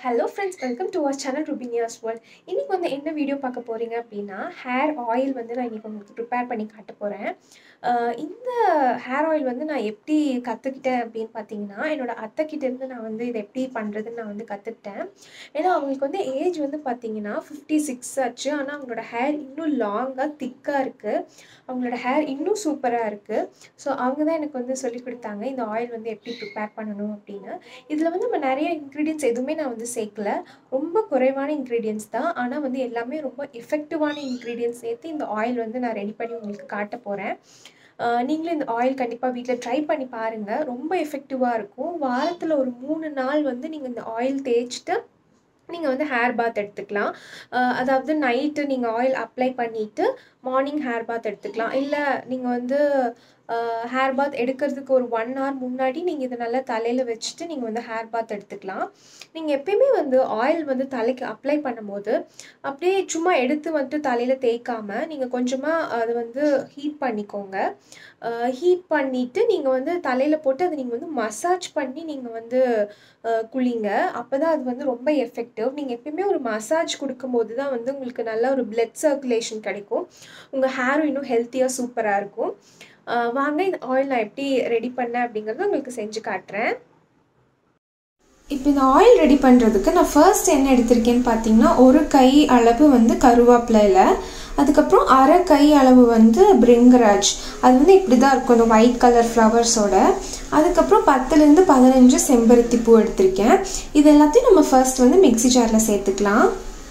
hello friends welcome to our channel Rubinia's world இன்றைக்கி வந்து என்ன வீடியோ பார்க்க போகிறீங்க அப்படின்னா ஹேர் ஆயில் வந்து நான் இன்றைக்கி உங்களுக்கு ப்ரிப்பேர் பண்ணி காட்ட போகிறேன் இந்த ஹேர் ஆயில் வந்து நான் எப்படி கற்றுக்கிட்டேன் அப்படின்னு பார்த்தீங்கன்னா என்னோட அத்தைக்கிட்டேருந்து நான் வந்து இதை எப்படி பண்ணுறதுன்னு நான் வந்து கற்றுக்கிட்டேன் ஏன்னா அவங்களுக்கு வந்து ஏஜ் வந்து பார்த்தீங்கன்னா ஃபிஃப்டி சிக்ஸ் ஆச்சு ஆனால் அவங்களோட ஹேர் இன்னும் லாங்காக திக்காக இருக்குது அவங்களோட ஹேர் இன்னும் சூப்பராக இருக்குது ஸோ அவங்க தான் எனக்கு வந்து சொல்லி கொடுத்தாங்க இந்த ஆயில் வந்து எப்படி ப்ரிப்பேர் பண்ணணும் அப்படின்னு இதில் வந்து நம்ம நிறைய இன்க்ரீடியன்ஸ் எதுவுமே நான் வந்து சேர்க்கல ரொம்ப குறைவான இன்க்ரீடியன்ஸ் தான் ஆனால் வந்து எல்லாமே ரொம்ப எஃபெக்டிவான இன்க்ரீடியன்ஸ் சேர்த்து இந்த ஆயில் வந்து நான் ரெடி பண்ணி உங்களுக்கு காட்ட போகிறேன் நீங்களும் இந்த ஆயில் கண்டிப்பாக வீட்டில் ட்ரை பண்ணி பாருங்கள் ரொம்ப எஃபெக்டிவாக இருக்கும் வாரத்தில் ஒரு மூணு நாள் வந்து நீங்கள் இந்த ஆயில் தேய்ச்சிட்டு நீங்கள் வந்து ஹேர் பாத் எடுத்துக்கலாம் அதாவது நைட்டு நீங்கள் ஆயில் அப்ளை பண்ணிவிட்டு மார்னிங் ஹேர் பாத் எடுத்துக்கலாம் இல்லை நீங்கள் வந்து ஹேர் பாத் எடுக்கிறதுக்கு ஒரு ஒன் ஹவர் முன்னாடி நீங்கள் இதை நல்லா தலையில் வச்சுட்டு நீங்கள் வந்து ஹேர் பாத் எடுத்துக்கலாம் நீங்கள் எப்பயுமே வந்து ஆயில் வந்து தலைக்கு அப்ளை பண்ணும்போது அப்படியே சும்மா எடுத்து வந்துட்டு தலையில் தேய்க்காமல் நீங்கள் கொஞ்சமாக அதை வந்து ஹீட் பண்ணிக்கோங்க ஹீட் பண்ணிவிட்டு நீங்கள் வந்து தலையில் போட்டு அதை நீங்கள் வந்து மசாஜ் பண்ணி நீங்கள் வந்து குளிங்க அப்போ தான் அது வந்து ரொம்ப எஃபெக்டிவ் நீங்கள் எப்பயுமே ஒரு மசாஜ் கொடுக்கும்போது தான் வந்து உங்களுக்கு நல்ல ஒரு பிளட் சர்க்குலேஷன் கிடைக்கும் உங்கள் ஹேரும் இன்னும் ஹெல்த்தியாக சூப்பராக இருக்கும் வாங்க இந்த ஆயில் நான் எப்படி ரெடி பண்ணேன் அப்படிங்கிறத உங்களுக்கு செஞ்சு காட்டுறேன் இப்போ இந்த ஆயில் ரெடி பண்ணுறதுக்கு நான் ஃபர்ஸ்ட் என்ன எடுத்திருக்கேன்னு பார்த்தீங்கன்னா ஒரு கை அளவு வந்து கருவேப்பிலையில் அதுக்கப்புறம் அரை கை அளவு வந்து பிரிங்கராஜ் அது வந்து இப்படி தான் இருக்கும் இந்த ஒயிட் கலர் ஃப்ளவர்ஸோட அதுக்கப்புறம் பத்துலேருந்து பதினஞ்சு செம்பருத்தி பூ எடுத்திருக்கேன் இது எல்லாத்தையும் நம்ம ஃபர்ஸ்ட் வந்து மிக்சி ஜாரில் சேர்த்துக்கலாம்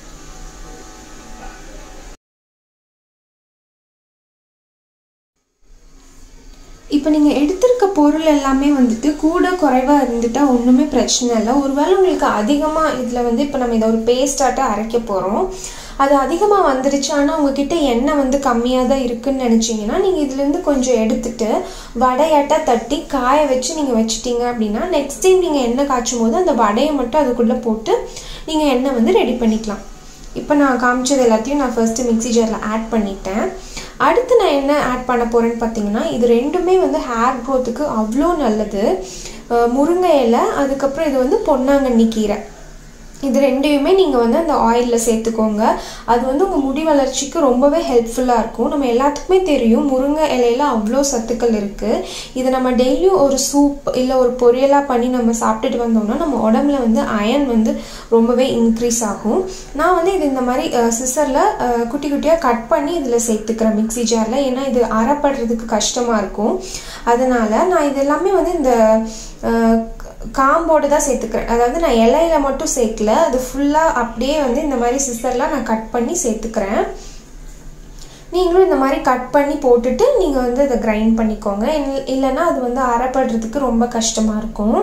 இப்போ நீங்கள் எடுத்திருக்க பொருள் எல்லாமே வந்துட்டு கூட குறைவாக இருந்துட்டால் ஒன்றுமே பிரச்சனை இல்லை ஒருவேளை உங்களுக்கு அதிகமாக இதில் வந்து இப்போ நம்ம இதை ஒரு பேஸ்டாட்ட அரைக்க போகிறோம் அது அதிகமாக வந்துருச்சு ஆனால் உங்ககிட்ட எண்ணெய் வந்து கம்மியாக தான் இருக்குன்னு நினச்சிங்கன்னா நீங்கள் இதுலேருந்து கொஞ்சம் எடுத்துட்டு வடையாட்டா தட்டி காய வச்சு நீங்கள் வச்சுட்டீங்க அப்படின்னா நெக்ஸ்ட் டைம் நீங்கள் எண்ணெய் காய்ச்சும் போது அந்த வடையை மட்டும் அதுக்குள்ளே போட்டு நீங்கள் எண்ணெய் வந்து ரெடி பண்ணிக்கலாம் இப்போ நான் காமிச்சது எல்லாத்தையும் நான் ஃபர்ஸ்ட்டு மிக்சி ஜாரில் ஆட் பண்ணிட்டேன் அடுத்து நான் என்ன ஆட் பண்ண போகிறேன்னு பார்த்தீங்கன்னா இது ரெண்டுமே வந்து ஹேர் க்ரோத்துக்கு அவ்வளோ நல்லது முருங்கை இலை அதுக்கப்புறம் இது வந்து பொன்னாங்கண்ணி கீரை இது ரெண்டையுமே நீங்கள் வந்து அந்த ஆயிலில் சேர்த்துக்கோங்க அது வந்து உங்கள் முடி வளர்ச்சிக்கு ரொம்பவே ஹெல்ப்ஃபுல்லாக இருக்கும் நம்ம எல்லாத்துக்குமே தெரியும் முருங்கை இலையில அவ்வளோ சத்துக்கள் இருக்குது இதை நம்ம டெய்லியும் ஒரு சூப் இல்லை ஒரு பொரியலாக பண்ணி நம்ம சாப்பிட்டுட்டு வந்தோம்னா நம்ம உடம்புல வந்து அயன் வந்து ரொம்பவே இன்க்ரீஸ் ஆகும் நான் வந்து இது இந்த மாதிரி சிசரில் குட்டி குட்டியாக கட் பண்ணி இதில் சேர்த்துக்கிறேன் மிக்சி ஜாரில் ஏன்னா இது அறப்படுறதுக்கு கஷ்டமாக இருக்கும் அதனால் நான் இது எல்லாமே வந்து இந்த காம்போடு தான் சேர்த்துக்கிறேன் அதாவது நான் இலையில மட்டும் சேர்க்கல அது ஃபுல்லாக அப்படியே வந்து இந்த மாதிரி சிஸ்டர்லாம் நான் கட் பண்ணி சேர்த்துக்கிறேன் நீங்களும் இந்த மாதிரி கட் பண்ணி போட்டுட்டு நீங்கள் வந்து அதை கிரைண்ட் பண்ணிக்கோங்க இல்லைன்னா அது வந்து அரைப்படுறதுக்கு ரொம்ப கஷ்டமாக இருக்கும்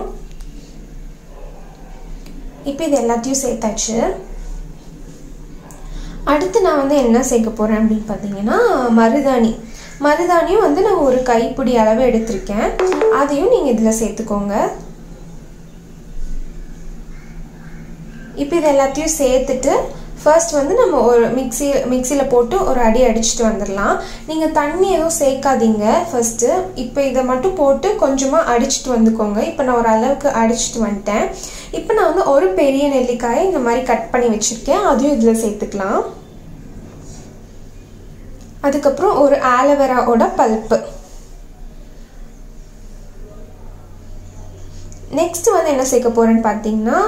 இப்போ இது எல்லாத்தையும் சேர்த்தாச்சு அடுத்து நான் வந்து என்ன சேர்க்க போகிறேன் அப்படின்னு பார்த்தீங்கன்னா மருதாணி மருதாணியும் வந்து நான் ஒரு கைப்பிடி அளவு எடுத்திருக்கேன் அதையும் நீங்கள் இதில் சேர்த்துக்கோங்க இப்போ இது எல்லாத்தையும் சேர்த்துட்டு ஃபர்ஸ்ட் வந்து நம்ம ஒரு மிக்சி மிக்சியில் போட்டு ஒரு அடி அடிச்சுட்டு வந்துடலாம் நீங்கள் தண்ணி எதுவும் சேர்க்காதீங்க ஃபஸ்ட்டு இப்போ இதை மட்டும் போட்டு கொஞ்சமாக அடிச்சுட்டு வந்துக்கோங்க இப்போ நான் ஒரு அளவுக்கு அடிச்சுட்டு வந்துட்டேன் இப்போ நான் வந்து ஒரு பெரிய நெல்லிக்காயை இந்த மாதிரி கட் பண்ணி வச்சுருக்கேன் அதையும் இதில் சேர்த்துக்கலாம் அதுக்கப்புறம் ஒரு ஆலோவேராவோட பல்ப்பு நெக்ஸ்ட் வந்து என்ன சேர்க்க போகிறேன்னு பார்த்தீங்கன்னா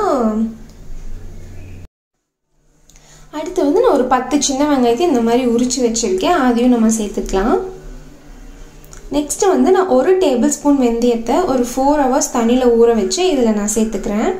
அடுத்து வந்து நான் ஒரு பத்து சின்ன வெங்காயத்தை இந்த மாதிரி உரிச்சு வச்சுருக்கேன் அதையும் நம்ம சேர்த்துக்கலாம் நெக்ஸ்ட்டு வந்து நான் ஒரு டேபிள் ஸ்பூன் வெந்தயத்தை ஒரு ஃபோர் ஹவர்ஸ் தண்ணியில் ஊற வச்சு இதில் நான் சேர்த்துக்கிறேன்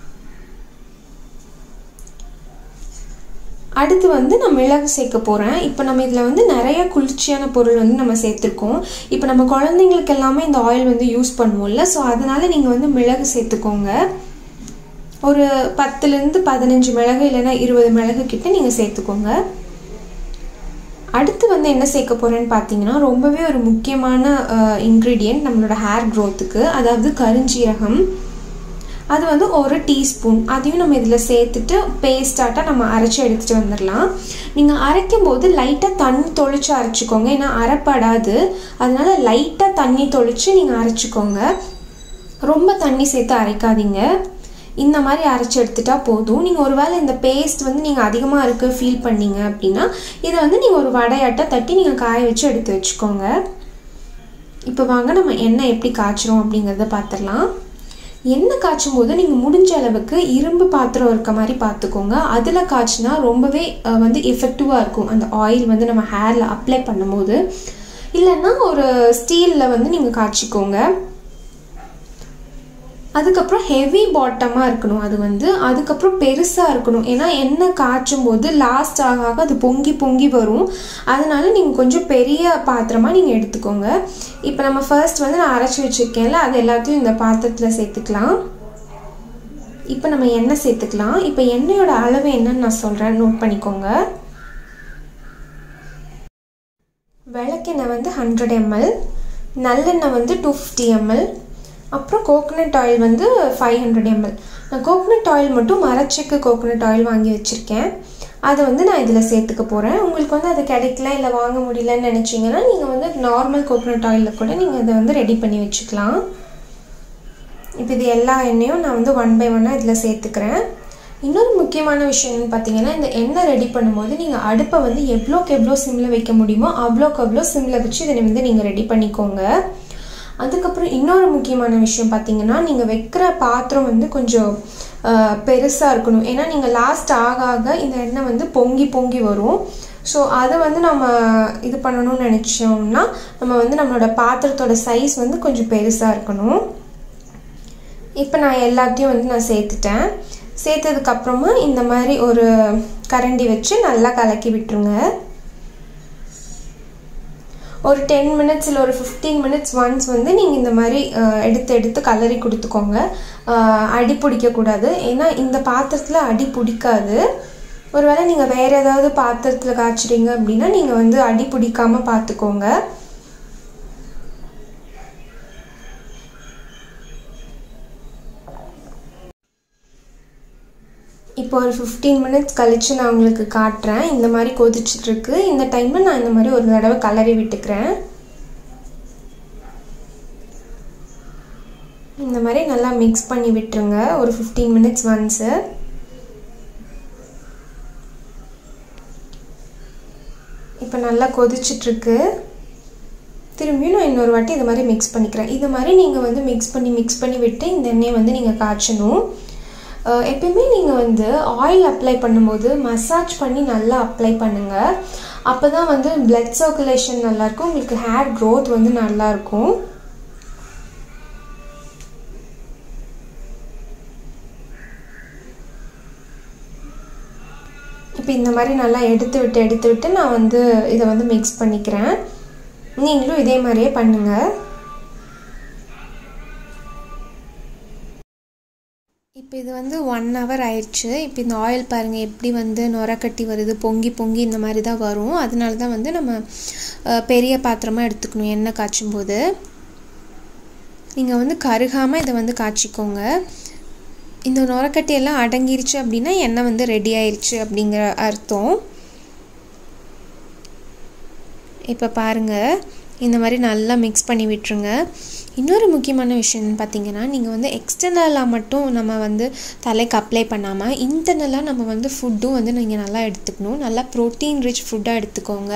அடுத்து வந்து நான் மிளகு சேர்க்க போகிறேன் இப்போ நம்ம இதில் வந்து நிறைய குளிர்ச்சியான பொருள் வந்து நம்ம சேர்த்துருக்கோம் இப்போ நம்ம குழந்தைங்களுக்கு எல்லாமே இந்த ஆயில் வந்து யூஸ் பண்ணுவோம்ல ஸோ அதனால் நீங்கள் வந்து மிளகு சேர்த்துக்கோங்க ஒரு பத்துலேருந்து பதினஞ்சு மிளகு இல்லைன்னா இருபது மிளகு கிட்ட நீங்கள் சேர்த்துக்கோங்க அடுத்து வந்து என்ன சேர்க்க போகிறேன்னு பார்த்தீங்கன்னா ரொம்பவே ஒரு முக்கியமான இன்க்ரீடியண்ட் நம்மளோட ஹேர் க்ரோத்துக்கு அதாவது கருஞ்சீரகம் அது வந்து ஒரு டீஸ்பூன் அதையும் நம்ம இதில் சேர்த்துட்டு பேஸ்டாட்டாக நம்ம அரைச்சி எடுத்துகிட்டு வந்துடலாம் நீங்கள் அரைக்கும் போது லைட்டாக தண்ணி தொளிச்சு அரைச்சிக்கோங்க ஏன்னா அரைப்படாது அதனால் லைட்டாக தண்ணி தொளிச்சு நீங்கள் அரைச்சிக்கோங்க ரொம்ப தண்ணி சேர்த்து அரைக்காதீங்க இந்த மாதிரி அரைச்சி எடுத்துட்டா போதும் நீங்கள் ஒரு வேளை இந்த பேஸ்ட் வந்து நீங்கள் அதிகமாக இருக்குது ஃபீல் பண்ணீங்க அப்படின்னா இதை வந்து நீங்கள் ஒரு வடையாட்டை தட்டி நீங்கள் காய வச்சு எடுத்து வச்சுக்கோங்க இப்போ வாங்க நம்ம எண்ணெய் எப்படி காய்ச்சிரும் அப்படிங்கிறத பார்த்துடலாம் எண்ணெய் காய்ச்சும் போது நீங்கள் முடிஞ்ச அளவுக்கு இரும்பு பாத்திரம் இருக்க மாதிரி பார்த்துக்கோங்க அதில் காய்ச்சினா ரொம்பவே வந்து எஃபெக்டிவாக இருக்கும் அந்த ஆயில் வந்து நம்ம ஹேரில் அப்ளை பண்ணும்போது இல்லைன்னா ஒரு ஸ்டீலில் வந்து நீங்கள் காய்ச்சிக்கோங்க அதுக்கப்புறம் ஹெவி பாட்டமாக இருக்கணும் அது வந்து அதுக்கப்புறம் பெருசாக இருக்கணும் ஏன்னா எண்ணெய் காய்ச்சும் போது லாஸ்ட் ஆக ஆக அது பொங்கி பொங்கி வரும் அதனால நீங்கள் கொஞ்சம் பெரிய பாத்திரமாக நீங்கள் எடுத்துக்கோங்க இப்போ நம்ம ஃபர்ஸ்ட் வந்து நான் அரைச்சி வச்சுருக்கேன்ல அது எல்லாத்தையும் இந்த பாத்திரத்தில் சேர்த்துக்கலாம் இப்போ நம்ம எண்ணெய் சேர்த்துக்கலாம் இப்போ எண்ணெயோட அளவு என்னன்னு நான் சொல்கிறேன் நோட் பண்ணிக்கோங்க விளக்கெண்ணெய் வந்து ஹண்ட்ரட் எம்எல் நல்லெண்ணெய் வந்து டூ ஃபிஃப்டி எம்எல் அப்புறம் கோகோனட் ஆயில் வந்து ஃபைவ் ஹண்ட்ரட் எம்எல் நான் கோகோனட் ஆயில் மட்டும் மரச்செக்கு கோகோனட் ஆயில் வாங்கி வச்சுருக்கேன் அதை வந்து நான் இதில் சேர்த்துக்க போகிறேன் உங்களுக்கு வந்து அது கிடைக்கல இல்லை வாங்க முடியலன்னு நினச்சிங்கன்னா நீங்கள் வந்து நார்மல் கோகோனட் ஆயிலில் கூட நீங்கள் அதை வந்து ரெடி பண்ணி வச்சுக்கலாம் இப்போ இது எல்லா எண்ணெயும் நான் வந்து ஒன் பை ஒன்னாக இதில் சேர்த்துக்கிறேன் இன்னொரு முக்கியமான விஷயம் என்னன்னு பார்த்தீங்கன்னா இந்த எண்ணெய் ரெடி பண்ணும்போது நீங்கள் அடுப்பை வந்து எவ்வளோக்கு எவ்வளோ சிம்மில் வைக்க முடியுமோ அவ்வளோக்கு அவ்வளோ சிம்மில் வச்சு இதை வந்து நீங்கள் ரெடி பண்ணிக்கோங்க அதுக்கப்புறம் இன்னொரு முக்கியமான விஷயம் பார்த்தீங்கன்னா நீங்கள் வைக்கிற பாத்திரம் வந்து கொஞ்சம் பெருசாக இருக்கணும் ஏன்னா நீங்கள் லாஸ்ட் ஆக ஆக இந்த எண்ணெய் வந்து பொங்கி பொங்கி வரும் ஸோ அதை வந்து நம்ம இது பண்ணணும்னு நினச்சோம்னா நம்ம வந்து நம்மளோட பாத்திரத்தோட சைஸ் வந்து கொஞ்சம் பெருசாக இருக்கணும் இப்போ நான் எல்லாத்தையும் வந்து நான் சேர்த்துட்டேன் சேர்த்ததுக்கப்புறமா இந்த மாதிரி ஒரு கரண்டி வச்சு நல்லா கலக்கி விட்டுருங்க ஒரு டென் மினிட்ஸ் இல்லை ஒரு ஃபிஃப்டீன் மினிட்ஸ் ஒன்ஸ் வந்து நீங்கள் இந்த மாதிரி எடுத்து எடுத்து கலரி கொடுத்துக்கோங்க அடி பிடிக்கக்கூடாது ஏன்னா இந்த பாத்திரத்தில் அடி பிடிக்காது ஒருவேளை நீங்கள் வேறு ஏதாவது பாத்திரத்தில் காய்ச்சுறீங்க அப்படின்னா நீங்கள் வந்து அடி பிடிக்காமல் பார்த்துக்கோங்க இப்போ ஒரு ஃபிஃப்டீன் மினிட்ஸ் கழித்து நான் உங்களுக்கு காட்டுறேன் இந்த மாதிரி கொதிச்சிட்ருக்கு இந்த டைமில் நான் இந்த மாதிரி ஒரு தடவை கலரி விட்டுக்கிறேன் இந்த மாதிரி நல்லா மிக்ஸ் பண்ணி விட்டுருங்க ஒரு ஃபிஃப்டீன் மினிட்ஸ் ஒன்ஸு இப்போ நல்லா கொதிச்சிட்ருக்கு திரும்பியும் நான் இன்னொரு வாட்டி இது மாதிரி மிக்ஸ் பண்ணிக்கிறேன் இது மாதிரி நீங்கள் வந்து மிக்ஸ் பண்ணி மிக்ஸ் பண்ணி விட்டு இந்த எண்ணெயை வந்து நீங்கள் காய்ச்சணும் எப்பயுமே நீங்கள் வந்து ஆயில் அப்ளை பண்ணும்போது மசாஜ் பண்ணி நல்லா அப்ளை பண்ணுங்கள் அப்போ தான் வந்து பிளட் சர்க்குலேஷன் நல்லாயிருக்கும் உங்களுக்கு ஹேர் க்ரோத் வந்து நல்லாயிருக்கும் இப்போ இந்த மாதிரி நல்லா எடுத்து விட்டு எடுத்து விட்டு நான் வந்து இதை வந்து மிக்ஸ் பண்ணிக்கிறேன் நீங்களும் இதே மாதிரியே பண்ணுங்கள் இப்போ இது வந்து ஒன் ஹவர் ஆயிடுச்சு இப்போ இந்த ஆயில் பாருங்கள் எப்படி வந்து நுரக்கட்டி வருது பொங்கி பொங்கி இந்த மாதிரி தான் வரும் அதனால தான் வந்து நம்ம பெரிய பாத்திரமாக எடுத்துக்கணும் எண்ணெய் காய்ச்சும் போது நீங்கள் வந்து கருகாமல் இதை வந்து காய்ச்சிக்கோங்க இந்த நுரக்கட்டி எல்லாம் அடங்கிருச்சு அப்படின்னா எண்ணெய் வந்து ரெடி ஆயிடுச்சு அப்படிங்கிற அர்த்தம் இப்போ பாருங்கள் இந்த மாதிரி நல்லா மிக்ஸ் பண்ணி விட்டுருங்க இன்னொரு முக்கியமான விஷயம் பார்த்தீங்கன்னா நீங்கள் வந்து எக்ஸ்டர்னலாக மட்டும் நம்ம வந்து தலைக்கு அப்ளை பண்ணாமல் இன்டர்னலாக நம்ம வந்து ஃபுட்டும் வந்து நீங்கள் நல்லா எடுத்துக்கணும் நல்லா ப்ரோட்டீன் ரிச் ஃபுட்டாக எடுத்துக்கோங்க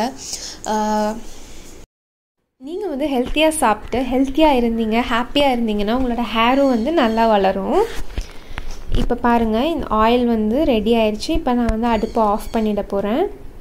நீங்கள் வந்து ஹெல்த்தியாக சாப்பிட்டு ஹெல்த்தியாக இருந்தீங்க ஹாப்பியாக இருந்தீங்கன்னா உங்களோட ஹேரும் வந்து நல்லா வளரும் இப்போ பாருங்கள் இந்த ஆயில் வந்து ரெடி ஆயிடுச்சு இப்போ நான் வந்து அடுப்பை ஆஃப் பண்ணிட போகிறேன்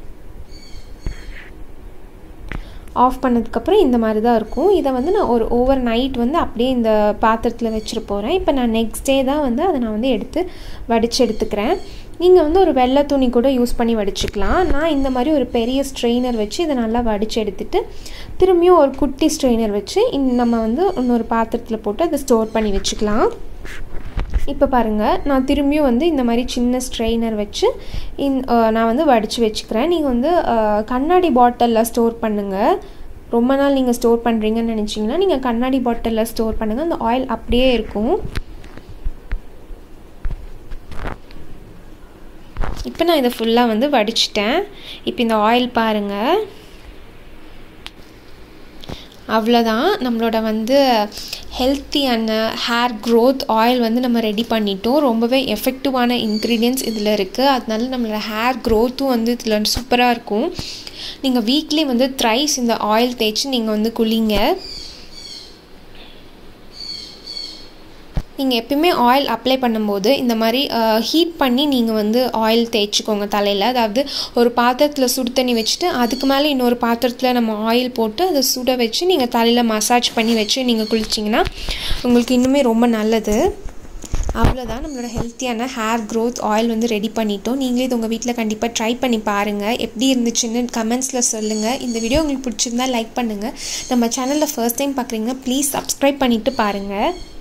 ஆஃப் பண்ணதுக்கப்புறம் இந்த மாதிரி தான் இருக்கும் இதை வந்து நான் ஒரு ஓவர் நைட் வந்து அப்படியே இந்த பாத்திரத்தில் வச்சுட்டு போகிறேன் இப்போ நான் நெக்ஸ்ட் டே தான் வந்து அதை நான் வந்து எடுத்து வடித்து எடுத்துக்கிறேன் நீங்கள் வந்து ஒரு வெள்ளை துணி கூட யூஸ் பண்ணி வடிச்சுக்கலாம் நான் இந்த மாதிரி ஒரு பெரிய ஸ்ட்ரெயினர் வச்சு இதை நல்லா வடித்து எடுத்துட்டு திரும்பியும் ஒரு குட்டி ஸ்ட்ரெயினர் வச்சு நம்ம வந்து இன்னொரு பாத்திரத்தில் போட்டு அதை ஸ்டோர் பண்ணி வச்சுக்கலாம் இப்போ பாருங்கள் நான் திரும்பியும் வந்து இந்த மாதிரி சின்ன ஸ்ட்ரெயினர் வச்சு இன் நான் வந்து வடித்து வச்சுக்கிறேன் நீங்கள் வந்து கண்ணாடி பாட்டிலில் ஸ்டோர் பண்ணுங்கள் ரொம்ப நாள் நீங்கள் ஸ்டோர் பண்ணுறீங்கன்னு நினச்சிங்கன்னா நீங்கள் கண்ணாடி பாட்டிலில் ஸ்டோர் பண்ணுங்கள் அந்த ஆயில் அப்படியே இருக்கும் இப்போ நான் இதை ஃபுல்லாக வந்து வடிச்சிட்டேன் இப்போ இந்த ஆயில் பாருங்கள் அவ்வளோதான் நம்மளோட வந்து ஹெல்த்தியான ஹேர் க்ரோத் ஆயில் வந்து நம்ம ரெடி பண்ணிட்டோம் ரொம்பவே எஃபெக்டிவான இன்க்ரீடியன்ஸ் இதில் இருக்குது அதனால நம்மளோட ஹேர் க்ரோத்தும் வந்து இதில் சூப்பராக இருக்கும் நீங்கள் வீக்லி வந்து த்ரைஸ் இந்த ஆயில் தேய்ச்சி நீங்கள் வந்து குளிங்க நீங்கள் எப்பயுமே ஆயில் அப்ளை பண்ணும்போது இந்த மாதிரி ஹீட் பண்ணி நீங்கள் வந்து ஆயில் தேய்ச்சிக்கோங்க தலையில் அதாவது ஒரு பாத்திரத்தில் சுடு தண்ணி வச்சுட்டு அதுக்கு மேலே இன்னொரு பாத்திரத்தில் நம்ம ஆயில் போட்டு அதை சுட வச்சு நீங்கள் தலையில் மசாஜ் பண்ணி வச்சு நீங்கள் குளிச்சிங்கன்னா உங்களுக்கு இன்னுமே ரொம்ப நல்லது அவ்வளோதான் நம்மளோட ஹெல்த்தியான ஹேர் க்ரோத் ஆயில் வந்து ரெடி பண்ணிட்டோம் நீங்களே இது உங்கள் வீட்டில் கண்டிப்பாக ட்ரை பண்ணி பாருங்கள் எப்படி இருந்துச்சுன்னு கமெண்ட்ஸில் சொல்லுங்கள் இந்த வீடியோ உங்களுக்கு பிடிச்சிருந்தா லைக் பண்ணுங்கள் நம்ம சேனலில் ஃபர்ஸ்ட் டைம் பார்க்குறீங்க ப்ளீஸ் சப்ஸ்கிரைப் பண்ணிவிட்டு பாருங்கள்